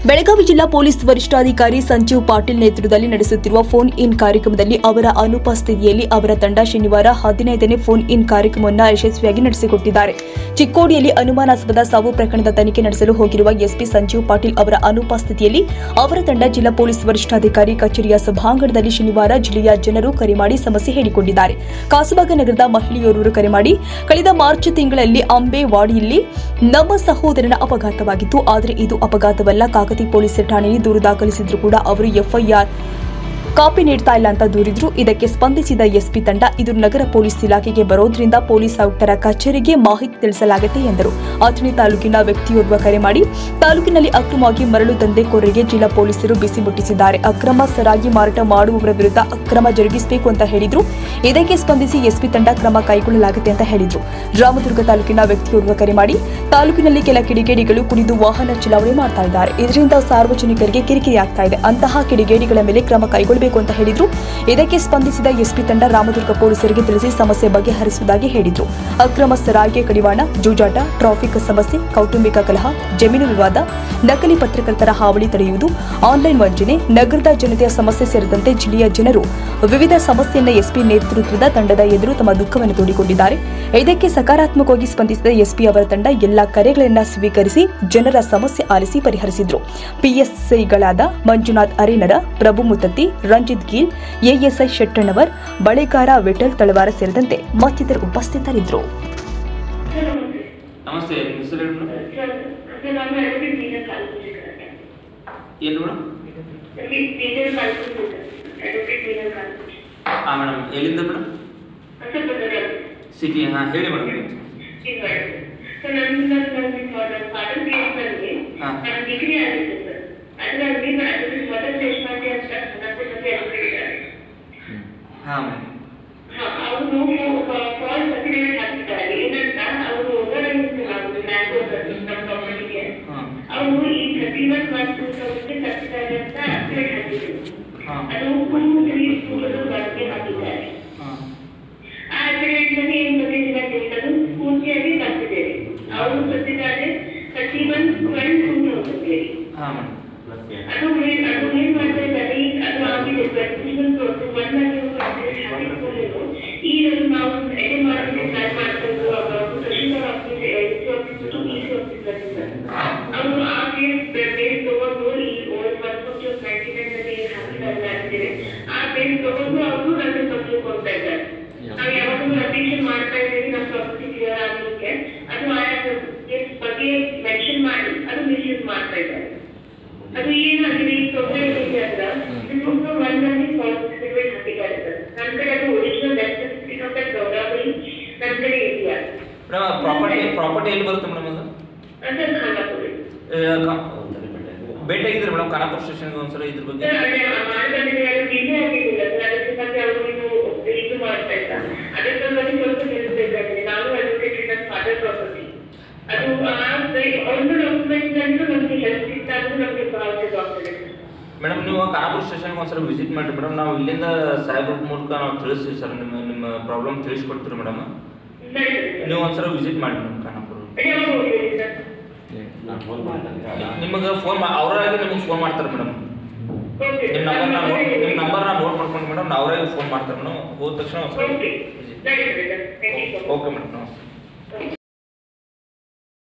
ಬೆಳಗಾವಿ ಜಿಲ್ಲಾ ಪೊಲೀಸ್ ವರಿಷ್ಠಾಧಿಕಾರಿ ಸಂಜೀವ್ ಪಾಟೀಲ್ ನೇತೃತ್ವದಲ್ಲಿ ನಡೆಸುತ್ತಿರುವ ಫೋನ್ ಇನ್ ಕಾರ್ಯಕ್ರಮದಲ್ಲಿ ಅವರ ಅನುಪಸ್ಥಿತಿಯಲ್ಲಿ ಅವರ ತಂಡ ಶನಿವಾರ ಹದಿನೈದನೇ ಫೋನ್ ಇನ್ ಕಾರ್ಯಕ್ರಮವನ್ನು ಯಶಸ್ವಿಯಾಗಿ ನಡೆಸಿಕೊಟ್ಟಿದ್ದಾರೆ ಚಿಕ್ಕೋಡಿಯಲ್ಲಿ ಅನುಮಾನಾಸ್ಪದ ಸಾವು ಪ್ರಕರಣದ ತನಿಖೆ ನಡೆಸಲು ಹೋಗಿರುವ ಎಸ್ಪಿ ಸಂಜೀವ್ ಪಾಟೀಲ್ ಅವರ ಅನುಪಸ್ಥಿತಿಯಲ್ಲಿ ಅವರ ತಂಡ ಜಿಲ್ಲಾ ಪೊಲೀಸ್ ವರಿಷ್ಠಾಧಿಕಾರಿ ಕಚೇರಿಯ ಸಭಾಂಗಣದಲ್ಲಿ ಶನಿವಾರ ಜಿಲ್ಲೆಯ ಜನರು ಕರೆ ಮಾಡಿ ಸಮಸ್ಯೆ ಹೇಳಿಕೊಂಡಿದ್ದಾರೆ ಕಾಸಬಾಗ ನಗರದ ಮಹಿಳೆಯೋರ್ವರು ಕರೆ ಮಾಡಿ ಕಳೆದ ಮಾರ್ಚ್ ತಿಂಗಳಲ್ಲಿ ಅಂಬೇವಾಡಿಯಲ್ಲಿ ನಮ್ಮ ಸಹೋದರನ ಅಪಘಾತವಾಗಿತ್ತು ಆದರೆ ಇದು ಅಪಘಾತವಲ್ಲ ಕಾಕತಿ ಪೊಲೀಸ್ ಠಾಣೆಯಲ್ಲಿ ದೂರು ದಾಖಲಿಸಿದ್ರು ಕೂಡ ಅವರು ಎಫ್ಐಆರ್ ಕಾಪಿ ನೀಡ್ತಾ ಇಲ್ಲ ಅಂತ ದೂರಿದ್ರು ಇದಕ್ಕೆ ಸ್ಪಂದಿಸಿದ ಎಸ್ಪಿ ತಂಡ ಇದು ನಗರ ಪೊಲೀಸ್ ಇಲಾಖೆಗೆ ಬರೋದ್ರಿಂದ ಪೊಲೀಸ್ ಆಯುಕ್ತರ ಕಚೇರಿಗೆ ಮಾಹಿತಿ ತಿಳಿಸಲಾಗುತ್ತೆ ಎಂದರು ಅಥಣಿ ತಾಲೂಕಿನ ವ್ಯಕ್ತಿಯೋರ್ವ ಕರೆ ಮಾಡಿ ತಾಲೂಕಿನಲ್ಲಿ ಅಕ್ರಮವಾಗಿ ಮರಳು ದಂಧೆಕೋರರಿಗೆ ಜಿಲ್ಲಾ ಪೊಲೀಸರು ಬಿಸಿ ಮುಟ್ಟಿಸಿದ್ದಾರೆ ಅಕ್ರಮ ಸರಾಗಿ ಮಾರಾಟ ಮಾಡುವವರ ವಿರುದ್ಧ ಅಕ್ರಮ ಜರುಗಿಸಬೇಕು ಅಂತ ಹೇಳಿದ್ರು ಇದಕ್ಕೆ ಸ್ಪಂದಿಸಿ ಎಸ್ಪಿ ತಂಡ ಕ್ರಮ ಕೈಗೊಳ್ಳಲಾಗುತ್ತೆ ಅಂತ ಹೇಳಿದ್ರು ರಾಮದುರ್ಗ ತಾಲೂಕಿನ ವ್ಯಕ್ತಿಯೋರ್ವ ಕರೆ ಮಾಡಿ ತಾಲೂಕಿನಲ್ಲಿ ಕೆಲ ಕಿಡಿಗೇಡಿಗಳು ಕುಡಿದು ವಾಹನ ಚಲಾವಣೆ ಮಾಡ್ತಾ ಇದ್ದಾರೆ ಇದರಿಂದ ಸಾರ್ವಜನಿಕರಿಗೆ ಕಿರಿಕಿರಿ ಆಗ್ತಾ ಇದೆ ಅಂತಹ ಕಿಡಿಗೇಡಿಗಳ ಮೇಲೆ ಕ್ರಮ ಕೈಗೊಳ್ಳಬೇಕು ಅಂತ ಹೇಳಿದ್ರು ಇದಕ್ಕೆ ಸ್ಪಂದಿಸಿದ ಎಸ್ಪಿ ತಂಡ ರಾಮದುರ್ಗ ಪೊಲೀಸರಿಗೆ ತಿಳಿಸಿ ಸಮಸ್ಯೆ ಬಗೆಹರಿಸುವುದಾಗಿ ಹೇಳಿದ್ರು ಅಕ್ರಮ ಸರಾಗೆ ಕಡಿವಾಣ ಜೂಜಾಟ ಟ್ರಾಫಿಕ್ ಸಮಸ್ಯೆ ಕೌಟುಂಬಿಕ ಕಲಹ ಜಮೀನು ವಿವಾದ ನಕಲಿ ಪತ್ರಕರ್ತರ ಹಾವಳಿ ತಡೆಯುವುದು ಆನ್ಲೈನ್ ವಂಚನೆ ನಗರದ ಜನತೆಯ ಸಮಸ್ಯೆ ಸೇರಿದಂತೆ ಜಿಲ್ಲೆಯ ಜನರು ವಿವಿಧ ಸಮಸ್ಯೆಯನ್ನ ಎಸ್ಪಿ ನೇತೃತ್ವದ ತಂಡದ ಎದುರು ತಮ್ಮ ದುಃಖವನ್ನು ತೋಡಿಕೊಂಡಿದ್ದಾರೆ ಇದಕ್ಕೆ ಸಕಾರಾತ್ಮಕವಾಗಿ ಸ್ಪಂದಿಸಿದ ಎಸ್ಪಿ ಅವರ ತಂಡ ಎಲ್ಲಾ ಕರೆಗಳನ್ನ ಸ್ವೀಕರಿಸಿ ಜನರ ಸಮಸ್ಯೆ ಆಲಿಸಿ ಪರಿಹರಿಸಿದ್ರು ಪಿಎಸ್ಐಗಳಾದ ಮಂಜುನಾಥ್ ಅರೇನರ ಪ್ರಭು ಮುತ್ತತ್ತಿ ರಂಜಿತ್ ಗೀಲ್ ಎಎಸ್ಐ ಶೆಟ್ಟಣ್ಣವರ್ ಬಳೆಗಾರ ವಿಠಲ್ ತಳವಾರ ಸೇರಿದಂತೆ ಮತ್ತಿತರರು ಉಪಸ್ಥಿತರಿದ್ದರು ನಮಸ್ತೆ ನಿಮ್ಮ ಹೆಸರು ಹೇಳಿ ಮೇಡಮ್ ಸರ್ ಅದು ನಾನು ಅಡ್ವೊಕೇಟ್ ಮೇಜರ್ ಕಾಲ್ಪುರಿ ಏನು madam major Kalpuri advocate major Kalpuri ಹಾಂ ಮೇಡಮ್ ಎಲ್ಲಿಂದ ಮೇಡಮ್ ಸರ್ ಬಂದರೆ ಸಿಟಿ ಹಾಂ ಹೇಳಿ ಮೇಡಮ್ ಈಗ ಸರ್ ನನ್ನ ನನ್ನ ಫಾದರ್ ಕೇಸ್ನಲ್ಲಿ ಹಾ. ನನ್ನ ಡಿಗ್ರಿ ಆಗಿತ್ತು ಸರ್ ಅದರಲ್ಲಿ ಅದರಲ್ಲಿ ಮದರ್ ದೇಶಪಾಂಡೆ ಅಂತ ನನ್ನ ಜೊತೆ ಅಡ್ವೊಕೇಟ್ ಇದ್ದಾರೆ ಹಾಂ ಮೇಡಮ್ ಅವರು ಫಾಲ್ಸ್ ಅಫಿಡೇವಿಟ್ ಹಾಕಿದ್ದಾರೆ ಏನಂತ ಅವರು ಓವರೈಸ್ ಆಗುದು ಮ್ಯಾಂಗೋ ನಮ್ಮ ಕಂಪನಿಗೆ ಹಾಂ ಅವರು ಈ thirty one one two thousand ಕಟ್ಟಿದ್ದಾರೆ ಅಂತ ಅಪ್ಡೇಟ್ ಹಾಕಿದ್ರು ಹಾಂ ಅದು ಟೂ ತ್ರೀ ಟೂ ಒಳಗೆ ಹಾಕಿದ್ದಾರೆ ಹಾಂ ಆ ಅಪ್ಡೇಟ್ನಲ್ಲಿ ಏನು ಬಂದಿಲ್ಲ ಡೇಟ್ ಅದು ಪೂರ್ತಿಯಾಗಿ ತಪ್ಪಿದ್ದೇವೆ ಅವರು ಬಂದಿದ್ದಾರೆ thirty one twelve two thousand ಹೇಳಿ ಹಾಂ ಮೇಡಮ್ ಅದು ಏನ್- ಅದು ಏನ್ ಮಾಡ್ತಾ ಇದ್ದಾರೆ ಈಗ ಅದು ಆಗಿದೆ ಪ್ರತಿಷ್ಠನ್ ಕೊಟ್ಟು ಮಣ್ಣಾಗಿ ಅಪ್ಡೇಟ್ ಹಾಕಿಕೊಳ್ಳಲು ಈಗ ಅದು ನಾವು ಎಡೆ ಮಾಡೋದಕ್ಕೆ ಟ್ರೈ ಮಾಡ್ಕೊಂಡು ಅವರು ತಹಶೀಲ್ದಾರ್ ಆಫೀಸ್ ಎಸ್ ಆಫೀಸ್ ಟು ಇ ಆಫೀಸ್ ಬರ್ತಿದ್ದಾರೆ ಅವರು ಆ ಕೇಸ್ ಬೇಸ್ ತಗೊಂಡು ಈ old one forty ninety nine ಅಲ್ಲಿ ಏನ್ ಹಾಕಿದ್ದಾರೆ ಅಂತೀರಿ ಆ ಬೇಸ್ ತಗೊಂಡು ಅವರು ನನ್ನ ಬಗ್ಗೆ ಕೊಡ್ತಾ ಇದ್ದಾರೆ ನಾವು ಯಾವಾಗಲೂ ಅಬ್ಜೆಕ್ಷನ್ ಮಾಡ್ತಾ ಇದ್ದೀವಿ ನಮ್ಮ ಪ್ರಾಪರ್ಟಿ ಕ್ಲಿಯರ್ ಆಗಲಿಕ್ಕೆ ಅದು ಆ ಕೇಸ್ ಬಗ್ಗೆ ಮೆನ್ಷನ್ ಮಾಡಿ ಅದು ಮಿಸ್ಯೂಸ್ ಮಾಡ್ತಾ ಇದ್ದಾರೆ ಅದು ಏನಾಗಿದೆ ಈ ತೊಂದರೆ ಏನಿದೆ ಅಂದ್ರೆ ಇದು ಒಂದಲ್ಲಿ ಫಾಲ್ಸ್ ಸರ್ಟಿಫಿಕೇಟ್ ಹಾಕಿದ್ದಾರೆ ಸರ್ ನನ್ನ ಕಡೆ ಅದು ಒರಿಜಿನಲ್ ಡೆತ್ ಸರ್ಟಿಫಿಕೇಟ್ ಅಂತ ಗೌರವಳಿ ನನ್ನ ಕಡೆ ಇದೆಯಾ ಮೇಡಮ್ ಪ್ರಾಪರ್ಟಿ ಪ್ರಾಪರ್ಟಿ ಎಲ್ಲಿ ಬರುತ್ತೆ ಮೇಡಮ್ ಅದು ಅಂತ ಖಾನಾಪುರಿ ಏ, ಕ- ಭೇಟಿ ಆಗಿದ್ರಿ ಮೇಡಮ್ ಖಾನಾಪುರ ಸ್ಟೇಷನ್ಗೆ ಒಂದ್ಸಲ ಇದ್ರ ಬಗ್ಗೆ ಸರ್ ಅದೇ ಮಾಡ್ಕೊಂಡಿದ್ರೆ ಅದು ಡಿಲೇ ಆಗಿದ್ದಿಲ್ಲ ಸರ್ ಅದಕ್ಕೆ ಬಗ್ಗೆ ಅವರು ಇದು ಇದು ಮಾಡ್ತಾ ಇಲ್ಲ ಅದ್ರ ಸಲುವಾಗಿ ಸ್ವಲ್ಪ ನಿಲ್ಲಿಸಬೇಕಾಗಿದೆ ನಾನು ಅಡ್ವೊಕೇಟ್ ನನ್ನ ಫಾದರ್ ಪ್ರಾಪರ್ಟಿ ಅದು ಆ ಒಂದು ಡಾಕ್ಯುಮೆಂಟ್ ಅಂತೂ ನಮಗೆ ಹೆಲ್ಪ್ ಸಿಕ್ತಾಗೂ ನಮಗೆ ಬಹಳ ಜವಾಬ್ದಾರಿ ಸರ್ ಮೇಡಮ್ ನೀವು ಖಾನಾಪುರ ಸ್ಟೇಷನ್ಗೆ ಒಂದ್ಸಲ ವಿಸಿಟ್ ಮಾಡಿರಿ ಮೇಡಮ್ ನಾವು ಇಲ್ಲಿಂದ ಸಾಹೇಬ್ರ ಮೂಲಕ ನಾವು ತಿಳಿಸ್ತೀವಿ ಸರ್ ನಿಮ್ಮ ನಿಮ್ಮ ಪ್ರಾಬ್ಲಮ್ ತಿಳಿಸ್ಕೊಡ್ತೀರಿ ಮೇಡಮ್ ನಡೀತದೆ ನೀವು ಒಂದ್ಸಲ ವಿಸಿಟ್ ಮಾಡಿ ಮೇಡಮ್ ಖಾನಾಪುರ ಸರ್ ಯಾವಾಗ ಹೋಗ್ತೀರಿ ಸರ್ ನಿಮಗೆ ಫೋನ್ ಮಾ ಅವರಾಗಿ ನಿಮಗೆ ಫೋನ್ ಮಾಡ್ತಾರೆ ಮೇಡಮ್ ಓಕೆ ನಿಮ್ಮ ನಂಬರ್ ನಾನು ನಿಮ್ಮ ನಂಬರ್ ನಾನು ನೋಟ್ ಮಾಡ್ಕೊಂಡು ಮೇಡಮ್ ಅವರೇ ಫೋನ್ ಮಾಡ್ತಾರೆ ಮೇಡಮ್ ಹೋದ ತಕ್ಷಣ ಓಕೆ ನಡೀತದೆ sir thank you so much okay madam